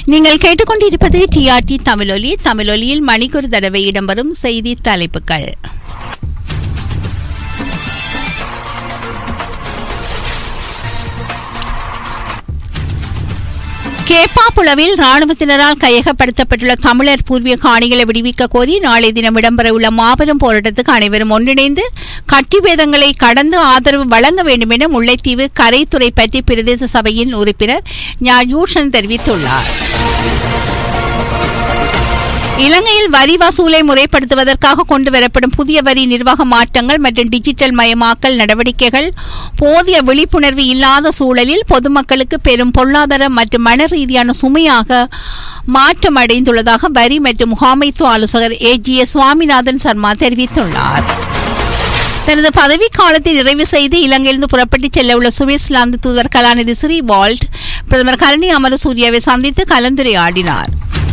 நீங்கள் கேட்டுக்கொண்டிருப்பது டிஆர்டி தமிழொலி தமிழொலியில் மணிக்கொரு தடவை இடம்பெறும் செய்தி தலைப்புகள் கேப்பாப்புலவில் ராணுவத்தினரால் கையகப்படுத்தப்பட்டுள்ள தமிழர் பூர்வீக காணிகளை விடுவிக்க கோரி நாளை தினம் இடம்பெறவுள்ள மாபெரும் போராட்டத்துக்கு அனைவரும் ஒன்றிணைந்து கட்டிவேதங்களை கடந்து ஆதரவு வழங்க வேண்டும் என முல்லைத்தீவு கரைத்துறை பற்றி பிரதேச சபையின் உறுப்பினர் ஞா யூஷன் தெரிவித்துள்ளார் இலங்கையில் வரி வசூலை முறைப்படுத்துவதற்காக கொண்டு வரப்படும் புதிய வரி நிர்வாக மாற்றங்கள் மற்றும் டிஜிட்டல் மயமாக்கல் நடவடிக்கைகள் போதிய விழிப்புணர்வு இல்லாத சூழலில் பொதுமக்களுக்கு பெரும் பொருளாதார மற்றும் மன ரீதியான சுமையாக மாற்றம் அடைந்துள்ளதாக வரி மற்றும் முகாமைத்துவ ஆலோசகர் A G S Swaminathan Sharma தெரிவித்துள்ளார் தனது பதவி காலத்தை நிறைவு செய்து இலங்கையிலிருந்து புறப்பட்டு செல்ல உள்ள சுவிட்சர்லாந்து தூதர் கலாநிதி ஸ்ரீ வால்ட் பிரதமர் கருணி அமரசூரியாவை சந்தித்து கலந்துரையாடினார்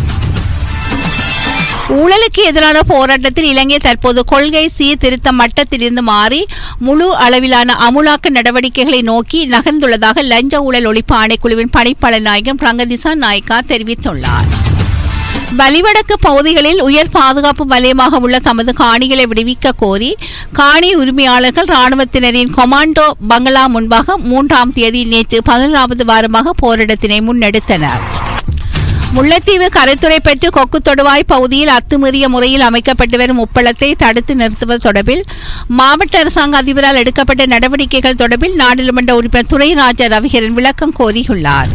ஊழலுக்கு எதிரான போராட்டத்தில் இலங்கை தற்போது கொள்கை சீர்திருத்த மட்டத்திலிருந்து மாறி முழு அளவிலான அமுலாக்க நடவடிக்கைகளை நோக்கி நகர்ந்துள்ளதாக லஞ்ச ஊழல் ஒழிப்பு ஆணைக்குழுவின் பணிப்பாளர் நாயகம் பிரங்கதிசா நாயக்கா தெரிவித்துள்ளார் வலிவடக்கு பகுதிகளில் உயர் பாதுகாப்பு வலயமாக உள்ள தமது காணிகளை விடுவிக்க கோரி காணி உரிமையாளர்கள் ராணுவத்தினரின் கொமாண்டோ பங்களா முன்பாக மூன்றாம் தேதி நேற்று பதினொன்றாவது வாரமாக போராட்டத்தினை முன்னெடுத்தனர் முல்லைத்தீவு கரைத்துறை பெற்று கொக்கு தொடுவாய் பகுதியில் அத்துமீறிய முறையில் அமைக்கப்பட்டு வரும் உப்பளத்தை தடுத்து நிறுத்துவது தொடர்பில் மாவட்ட அரசாங்க அதிபரால் எடுக்கப்பட்ட நடவடிக்கைகள் தொடர்பில் நாடாளுமன்ற உறுப்பினர் துரைராஜா ரவிகரன் விளக்கம் கோரியுள்ளார்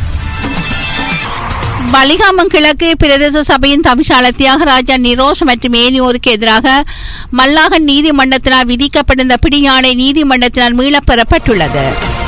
பலிகாமம் கிழக்கு பிரதேச சபையின் தவிசாளர் தியாகராஜா நிரோஷ் மற்றும் ஏனியோருக்கு எதிராக மல்லாகன் நீதிமன்றத்தினால் விதிக்கப்பட்டிருந்த பிடியாணை நீதிமன்றத்தினால் மீளப் பெறப்பட்டுள்ளது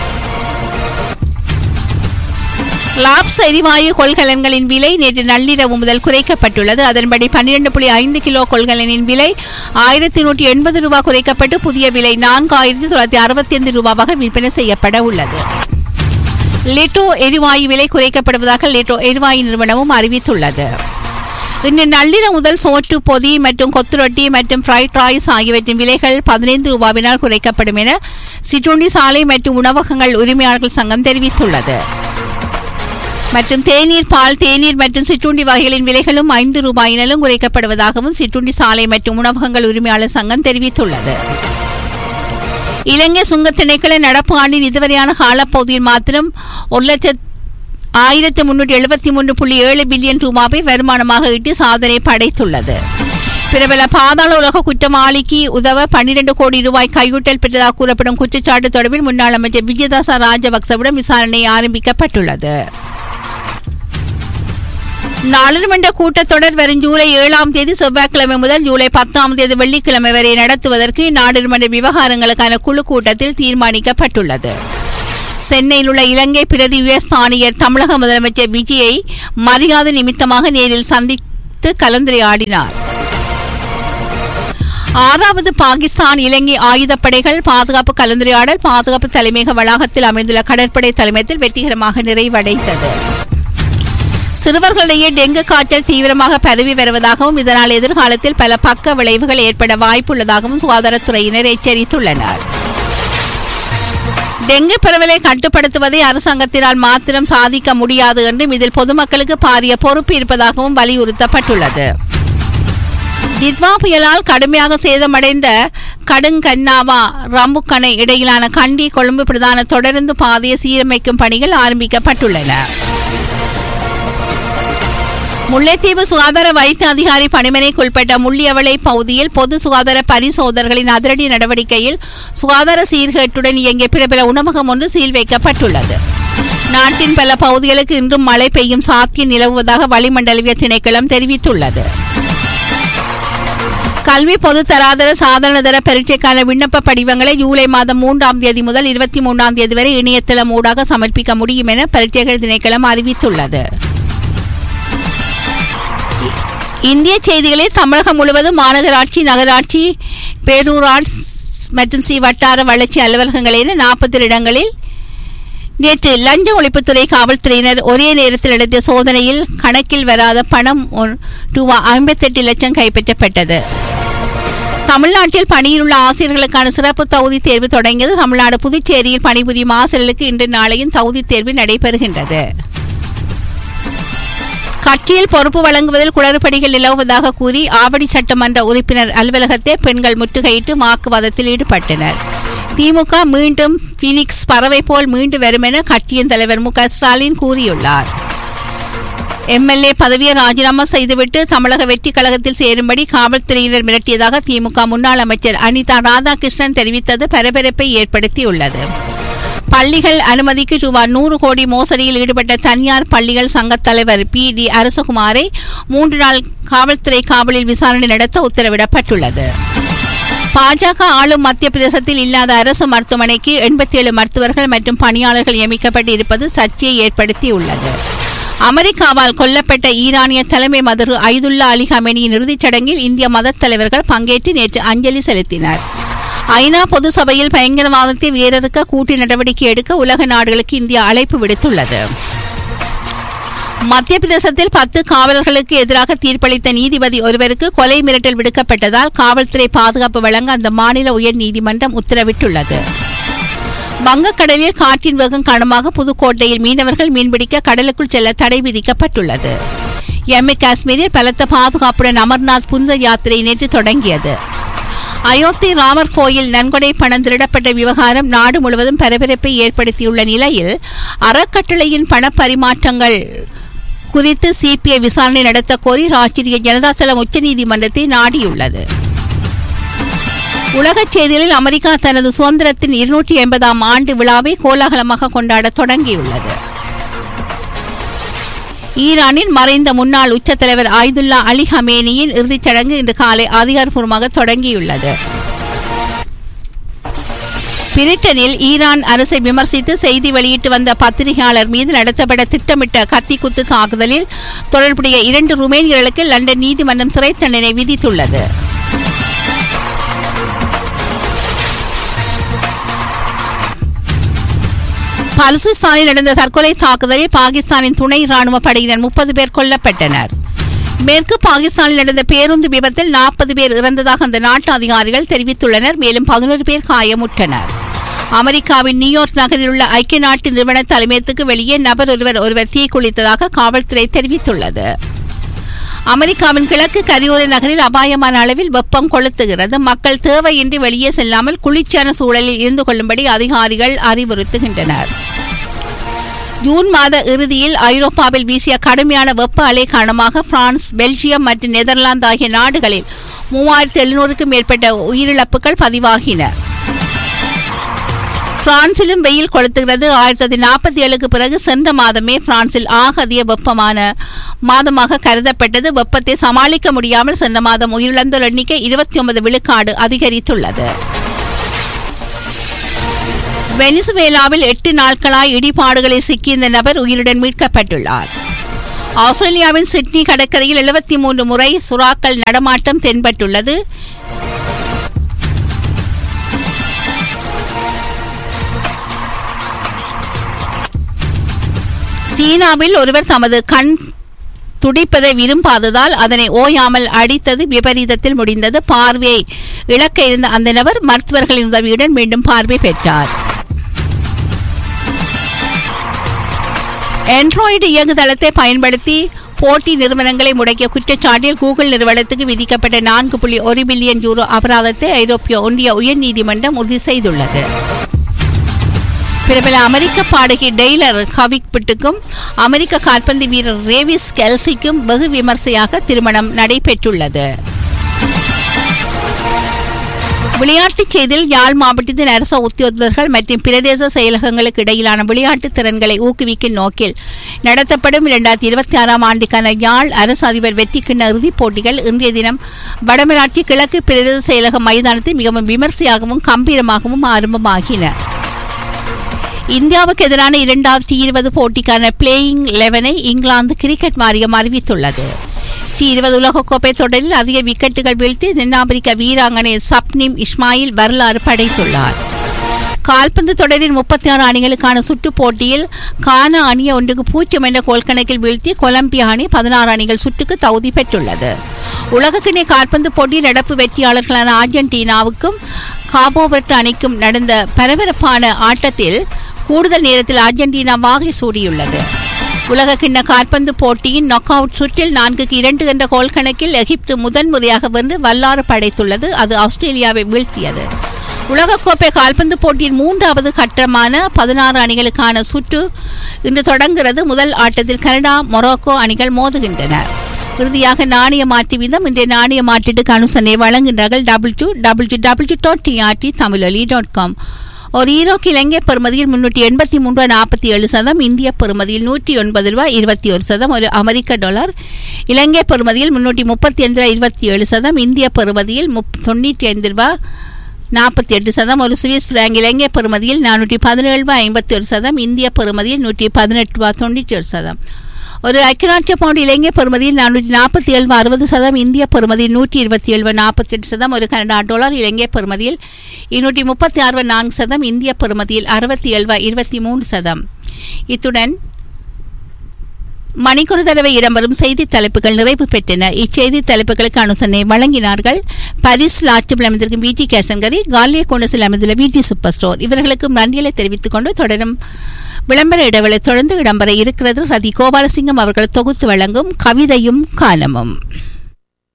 லாப்ஸ் எரிவாயு கொள்கலன்களின் விலை நேற்று நள்ளிரவு முதல் குறைக்கப்பட்டுள்ளது அதன்படி பன்னிரண்டு புள்ளி ஐந்து கிலோ கொள்கலனின் விலை ஆயிரத்தி நூற்றி எண்பது ரூபாய் குறைக்கப்பட்டு புதிய விலை நான்காயிரத்தி தொள்ளாயிரத்தி அறுபத்தி ஐந்து ரூபாவாக விற்பனை செய்யப்பட உள்ளது லிட்டோ எரிவாயு விலை குறைக்கப்படுவதாக லிட்டோ எரிவாயு நிறுவனமும் அறிவித்துள்ளது இன்று நள்ளிரவு முதல் சோற்று பொதி மற்றும் கொத்துரொட்டி மற்றும் ஃப்ரைட் ரைஸ் ஆகியவற்றின் விலைகள் பதினைந்து ரூபாவினால் குறைக்கப்படும் என சிற்றுண்டி சாலை மற்றும் உணவகங்கள் உரிமையாளர்கள் சங்கம் தெரிவித்துள்ளது மற்றும் தேநீர் பால் தேநீர் மற்றும் சிற்றுண்டி வகைகளின் விலைகளும் ஐந்து ரூபாயினாலும் குறைக்கப்படுவதாகவும் சிற்றுண்டி சாலை மற்றும் உணவகங்கள் உரிமையாளர் சங்கம் தெரிவித்துள்ளது இலங்கை சுங்க திணைக்கள நடப்பு ஆண்டின் இதுவரையான காலப்பகுதியில் மாத்திரம் ஒரு லட்சத்து ஆயிரத்தி முன்னூற்றி எழுபத்தி மூன்று புள்ளி ஏழு பில்லியன் ரூபாவை வருமானமாக ஈட்டி சாதனை படைத்துள்ளது பிரபல பாதாள உலக குற்றவாளிக்கு உதவ பன்னிரண்டு கோடி ரூபாய் கையூட்டல் பெற்றதாக கூறப்படும் குற்றச்சாட்டு தொடர்பில் முன்னாள் அமைச்சர் விஜயதாச ராஜபக்சவிடம் விசாரணை ஆரம்பிக்கப்பட்டுள்ளது நாடாளுமன்ற கூட்டத்தொடர் வரும் ஜூலை ஏழாம் தேதி செவ்வாய்க்கிழமை முதல் ஜூலை பத்தாம் தேதி வெள்ளிக்கிழமை வரை நடத்துவதற்கு நாடாளுமன்ற விவகாரங்களுக்கான குழு கூட்டத்தில் தீர்மானிக்கப்பட்டுள்ளது சென்னையில் உள்ள இலங்கை பிரதி யுஎஸ் ஆணையர் தமிழக முதலமைச்சர் விஜயை மரியாதை நிமித்தமாக நேரில் சந்தித்து கலந்துரையாடினார் ஆறாவது பாகிஸ்தான் இலங்கை ஆயுதப்படைகள் பாதுகாப்பு கலந்துரையாடல் பாதுகாப்பு தலைமையக வளாகத்தில் அமைந்துள்ள கடற்படை தலைமையத்தில் வெற்றிகரமாக நிறைவடைந்தது சிறுவர்களிடையே டெங்கு காய்ச்சல் தீவிரமாக பரவி வருவதாகவும் இதனால் எதிர்காலத்தில் பல பக்க விளைவுகள் ஏற்பட வாய்ப்புள்ளதாகவும் சுகாதாரத்துறையினர் எச்சரித்துள்ளனர் டெங்கு பரவலை கட்டுப்படுத்துவதை அரசாங்கத்தினால் மாத்திரம் சாதிக்க முடியாது என்றும் இதில் பொதுமக்களுக்கு பாரிய பொறுப்பு இருப்பதாகவும் வலியுறுத்தப்பட்டுள்ளது டித்வா புயலால் கடுமையாக சேதமடைந்த கடுங்கன்னாவா ரம்புக்கணை இடையிலான கண்டி கொழும்பு பிரதான தொடர்ந்து பாதையை சீரமைக்கும் பணிகள் ஆரம்பிக்கப்பட்டுள்ளன முல்லைத்தீவு சுகாதார வைத்திய அதிகாரி பணிமனைக்குட்பட்ட முள்ளியவளை பகுதியில் பொது சுகாதார பரிசோதகர்களின் அதிரடி நடவடிக்கையில் சுகாதார சீர்கேட்டுடன் இயங்கிய பிரபல உணவகம் ஒன்று சீல் வைக்கப்பட்டுள்ளது நாட்டின் பல பகுதிகளுக்கு இன்றும் மழை பெய்யும் சாத்தியம் நிலவுவதாக வளிமண்டலவிய திணைக்களம் தெரிவித்துள்ளது கல்வி பொது தராதர சாதாரணதர பரீட்சைக்கான விண்ணப்ப படிவங்களை ஜூலை மாதம் மூன்றாம் தேதி முதல் இருபத்தி மூன்றாம் தேதி வரை இணையதளம் ஊடாக சமர்ப்பிக்க முடியும் என பரீட்சைகள் திணைக்களம் அறிவித்துள்ளது இந்திய செய்திகளில் தமிழகம் முழுவதும் மாநகராட்சி நகராட்சி பேரூராட்சி மற்றும் சி வட்டார வளர்ச்சி அலுவலகங்கள் என நாற்பத்தி இடங்களில் நேற்று லஞ்ச ஒழிப்புத்துறை காவல்துறையினர் ஒரே நேரத்தில் நடத்திய சோதனையில் கணக்கில் வராத பணம் ரூபா ஐம்பத்தெட்டு லட்சம் கைப்பற்றப்பட்டது தமிழ்நாட்டில் பணியில் உள்ள ஆசிரியர்களுக்கான சிறப்பு தகுதி தேர்வு தொடங்கியது தமிழ்நாடு புதுச்சேரியில் பணிபுரியும் ஆசிரியர்களுக்கு இன்று நாளையும் தகுதி தேர்வு நடைபெறுகின்றது கட்சியில் பொறுப்பு வழங்குவதில் குளறுபடிகள் நிலவுவதாக கூறி ஆவடி சட்டமன்ற உறுப்பினர் அலுவலகத்தை பெண்கள் முற்றுகையிட்டு வாக்குவாதத்தில் ஈடுபட்டனர் திமுக மீண்டும் பீனிக்ஸ் பறவை போல் மீண்டு வரும் என கட்சியின் தலைவர் மு க ஸ்டாலின் கூறியுள்ளார் எம்எல்ஏ பதவியை ராஜினாமா செய்துவிட்டு தமிழக வெற்றி கழகத்தில் சேரும்படி காவல்துறையினர் மிரட்டியதாக திமுக முன்னாள் அமைச்சர் அனிதா ராதாகிருஷ்ணன் தெரிவித்தது பரபரப்பை ஏற்படுத்தியுள்ளது பள்ளிகள் அனுமதிக்கு ரூபாய் நூறு கோடி மோசடியில் ஈடுபட்ட தனியார் பள்ளிகள் சங்கத் தலைவர் பி டி அரசகுமாரை மூன்று நாள் காவல்துறை காவலில் விசாரணை நடத்த உத்தரவிடப்பட்டுள்ளது பாஜக ஆளும் மத்திய பிரதேசத்தில் இல்லாத அரசு மருத்துவமனைக்கு எண்பத்தி ஏழு மருத்துவர்கள் மற்றும் பணியாளர்கள் நியமிக்கப்பட்டு இருப்பது சர்ச்சையை ஏற்படுத்தியுள்ளது அமெரிக்காவால் கொல்லப்பட்ட ஈரானிய தலைமை மதரு ஐதுல்லா அலி ஹமெனியின் இறுதிச் சடங்கில் இந்திய மதத் தலைவர்கள் பங்கேற்று நேற்று அஞ்சலி செலுத்தினர் ஐநா பொது சபையில் பயங்கரவாதத்தை வேறறுக்க கூட்டு நடவடிக்கை எடுக்க உலக நாடுகளுக்கு இந்தியா அழைப்பு விடுத்துள்ளது மத்திய பிரதேசத்தில் பத்து காவலர்களுக்கு எதிராக தீர்ப்பளித்த நீதிபதி ஒருவருக்கு கொலை மிரட்டல் விடுக்கப்பட்டதால் காவல்துறை பாதுகாப்பு வழங்க அந்த மாநில உயர் நீதிமன்றம் உத்தரவிட்டுள்ளது வங்கக்கடலில் காற்றின் வேகம் காரணமாக புதுக்கோட்டையில் மீனவர்கள் மீன்பிடிக்க கடலுக்குள் செல்ல தடை விதிக்கப்பட்டுள்ளது எம்மு காஷ்மீரில் பலத்த பாதுகாப்புடன் அமர்நாத் புனித யாத்திரை நேற்று தொடங்கியது அயோத்தி ராமர் கோயில் நன்கொடை பணம் திருடப்பட்ட விவகாரம் நாடு முழுவதும் பரபரப்பை ஏற்படுத்தியுள்ள நிலையில் அறக்கட்டளையின் பண பரிமாற்றங்கள் குறித்து சிபிஐ விசாரணை நடத்த கோரி ராஷ்டிரிய ஜனதா தளம் உச்சநீதிமன்றத்தை நாடியுள்ளது உலகச் செய்திகளில் அமெரிக்கா தனது சுதந்திரத்தின் இருநூற்றி எண்பதாம் ஆண்டு விழாவை கோலாகலமாக கொண்டாட தொடங்கியுள்ளது ஈரானின் மறைந்த முன்னாள் உச்ச தலைவர் ஆயுதுல்லா அலி ஹமேனியின் இறுதிச் சடங்கு இன்று காலை அதிகாரப்பூர்வமாக தொடங்கியுள்ளது பிரிட்டனில் ஈரான் அரசை விமர்சித்து செய்தி வெளியிட்டு வந்த பத்திரிகையாளர் மீது நடத்தப்பட திட்டமிட்ட கத்திக்குத்து தாக்குதலில் தொடர்புடைய இரண்டு ருமேனியர்களுக்கு லண்டன் நீதிமன்றம் சிறை தண்டனை விதித்துள்ளது பலுசிஸ்தானில் நடந்த தற்கொலை தாக்குதலில் பாகிஸ்தானின் துணை ராணுவ படையினர் முப்பது பேர் கொல்லப்பட்டனர் மேற்கு பாகிஸ்தானில் நடந்த பேருந்து விபத்தில் நாற்பது பேர் இறந்ததாக அந்த நாட்டு அதிகாரிகள் தெரிவித்துள்ளனர் மேலும் பதினோரு பேர் காயமுற்றனர் அமெரிக்காவின் நியூயார்க் நகரில் உள்ள ஐக்கிய நாட்டு நிறுவன தலைமையத்துக்கு வெளியே நபர் ஒருவர் ஒருவர் தீக்குளித்ததாக காவல்துறை தெரிவித்துள்ளது அமெரிக்காவின் கிழக்கு கரியோர நகரில் அபாயமான அளவில் வெப்பம் கொளுத்துகிறது மக்கள் தேவையின்றி வெளியே செல்லாமல் குளிர்ச்சியான சூழலில் இருந்து கொள்ளும்படி அதிகாரிகள் அறிவுறுத்துகின்றனர் ஜூன் மாத இறுதியில் ஐரோப்பாவில் வீசிய கடுமையான வெப்ப அலை காரணமாக பிரான்ஸ் பெல்ஜியம் மற்றும் நெதர்லாந்து ஆகிய நாடுகளில் மூவாயிரத்தி எழுநூறுக்கும் மேற்பட்ட உயிரிழப்புகள் பதிவாகின பிரான்சிலும் வெயில் கொளுத்துகிறது ஆயிரத்தி தொள்ளாயிரத்தி நாற்பத்தி ஏழுக்கு பிறகு சென்ற மாதமே பிரான்சில் ஆக அதிக வெப்பமான மாதமாக கருதப்பட்டது வெப்பத்தை சமாளிக்க முடியாமல் சென்ற மாதம் உயிரிழந்தோர் எண்ணிக்கை இருபத்தி ஒன்பது விழுக்காடு அதிகரித்துள்ளது வெனிசுவேலாவில் எட்டு நாட்களாய் இடிபாடுகளில் சிக்கிய இந்த நபர் உயிருடன் மீட்கப்பட்டுள்ளார் ஆஸ்திரேலியாவின் சிட்னி கடற்கரையில் எழுபத்தி மூன்று முறை சுறாக்கள் நடமாட்டம் தென்பட்டுள்ளது சீனாவில் ஒருவர் தமது கண் துடிப்பதை விரும்பாததால் அதனை ஓயாமல் அடித்தது விபரீதத்தில் முடிந்தது பார்வையை இழக்க இருந்த அந்த நபர் மருத்துவர்களின் உதவியுடன் மீண்டும் பார்வை பெற்றார் ஆண்ட்ராய்டு இயங்குதளத்தை பயன்படுத்தி போட்டி நிறுவனங்களை முடக்கிய குற்றச்சாட்டில் கூகுள் நிறுவனத்துக்கு விதிக்கப்பட்ட நான்கு புள்ளி ஒரு பில்லியன் யூரோ அபராதத்தை ஐரோப்பிய ஒன்றிய உயர்நீதிமன்றம் உறுதி செய்துள்ளது பிரபல அமெரிக்க பாடகி டெய்லர் ஹவிக்பிட்டுக்கும் அமெரிக்க கால்பந்து வீரர் ரேவிஸ் கெல்சிக்கும் வெகு விமர்சையாக திருமணம் நடைபெற்றுள்ளது விளையாட்டுச் செய்தியில் யாழ் மாவட்டத்தின் அரச உத்தியோகத்தர்கள் மற்றும் பிரதேச செயலகங்களுக்கு இடையிலான விளையாட்டு திறன்களை ஊக்குவிக்கும் நோக்கில் நடத்தப்படும் இரண்டாயிரத்தி இருபத்தி ஆறாம் ஆண்டுக்கான யாழ் அரசு அதிபர் வெற்றிக்கிண்ண இறுதிப் போட்டிகள் இன்றைய தினம் வடமராட்சி கிழக்கு பிரதேச செயலக மைதானத்தில் மிகவும் விமர்சையாகவும் கம்பீரமாகவும் ஆரம்பமாகின இந்தியாவுக்கு எதிரான இரண்டாவது டி இருபது போட்டிக்கான பிளேயிங் லெவனை இங்கிலாந்து கிரிக்கெட் வாரியம் அறிவித்துள்ளது டி இருபது உலகக்கோப்பை தொடரில் அதிக விக்கெட்டுகள் வீழ்த்தி தென்னாப்பிரிக்க வீராங்கனை சப்னிம் இஸ்மாயில் வரலாறு படைத்துள்ளார் கால்பந்து தொடரின் முப்பத்தி ஆறு அணிகளுக்கான சுற்றுப் போட்டியில் கானா அணியை ஒன்றுக்கு பூஜ்ஜியம் என்ற கோல் கணக்கில் வீழ்த்தி கொலம்பியா அணி பதினாறு அணிகள் சுற்றுக்கு தகுதி பெற்றுள்ளது உலகக்கிணை கால்பந்து போட்டியில் நடப்பு வெற்றியாளர்களான அர்ஜென்டினாவுக்கும் காபோவர்ட் அணிக்கும் நடந்த பரபரப்பான ஆட்டத்தில் கூடுதல் நேரத்தில் அர்ஜென்டினா வாகை சூடியுள்ளது உலக கிண்ண காற்பந்து போட்டியின் நாக் அவுட் சுற்றில் நான்குக்கு இரண்டு என்ற கோல் கணக்கில் எகிப்து முதன்முறையாக வென்று வரலாறு படைத்துள்ளது அது ஆஸ்திரேலியாவை வீழ்த்தியது உலகக்கோப்பை கால்பந்து போட்டியின் மூன்றாவது கட்டமான பதினாறு அணிகளுக்கான சுற்று இன்று தொடங்குகிறது முதல் ஆட்டத்தில் கனடா மொரோக்கோ அணிகள் மோதுகின்றன இறுதியாக நாணய மாற்று வீதம் இன்றைய நாணய மாற்றீட்டுக்கு அனுசரணை வழங்குகிறார்கள் double two double two double two dot TRT Tamizholi dot com ஒரு ஈரோக்கு இலங்கை பெறுமதியில் முன்னூற்றி எண்பத்தி மூன்று நாற்பத்தி ஏழு சதம் இந்திய பெறுமதியில் நூற்றி ஒன்பது ரூபாய் இருபத்தி ஒரு சதம் ஒரு அமெரிக்க டாலர் இலங்கை பெறுமதியில் முன்னூற்றி முப்பத்தி ஐந்து ரூபாய் இருபத்தி ஏழு சதம் இந்திய பெறுமதியில் முப் தொண்ணூற்றி ஐந்து ரூபாய் நாற்பத்தி எட்டு சதம் ஒரு சுவிஸ் பிராங்க் இலங்கை பெறுமதியில் நானூற்றி பதினேழு ரூபாய் ஐம்பத்தி ஒரு சதம் இந்திய பெறுமதியில் நூற்றி பதினெட்டு ரூபாய் தொண்ணூற்றி ஒரு சதம் ஒரு ஐக்கியராட்சிய பவுண்ட் இலங்கை பெறுமதியில் நானூற்றி நாற்பத்தி ஏழு அறுபது சதம் இந்திய பெறுமதியில் நூற்றி இருபத்தி ஏழு நாற்பத்தி எட்டு சதம் ஒரு கனடா டாலர் இலங்கை பெறுமதியில் இருநூற்றி முப்பத்தி ஆறு நான்கு சதம் இந்திய பெறுமதியில் அறுபத்தி ஏழு இருபத்தி மூன்று சதம் இத்துடன் மணிக்கொரு தடவை இடம்பெறும் செய்தி தலைப்புகள் நிறைவு பெற்றன இச்செய்தி தலைப்புகளுக்கு அனுசரணை வழங்கினார்கள் பரிஸ் லாட்சியில் அமைந்திருக்கும் பிடி கேசங்கரி காலிய கோண்டஸில் அமைந்துள்ள பிடி சூப்பர் ஸ்டோர் இவர்களுக்கும் நன்றிகளை தெரிவித்துக் கொண்டு தொடரும் விளம்பர இடைவெளி தொடர்ந்து இடம்பெற இருக்கிறது ரதி கோபாலசிங்கம் அவர்கள் தொகுத்து வழங்கும் கவிதையும் காலமும்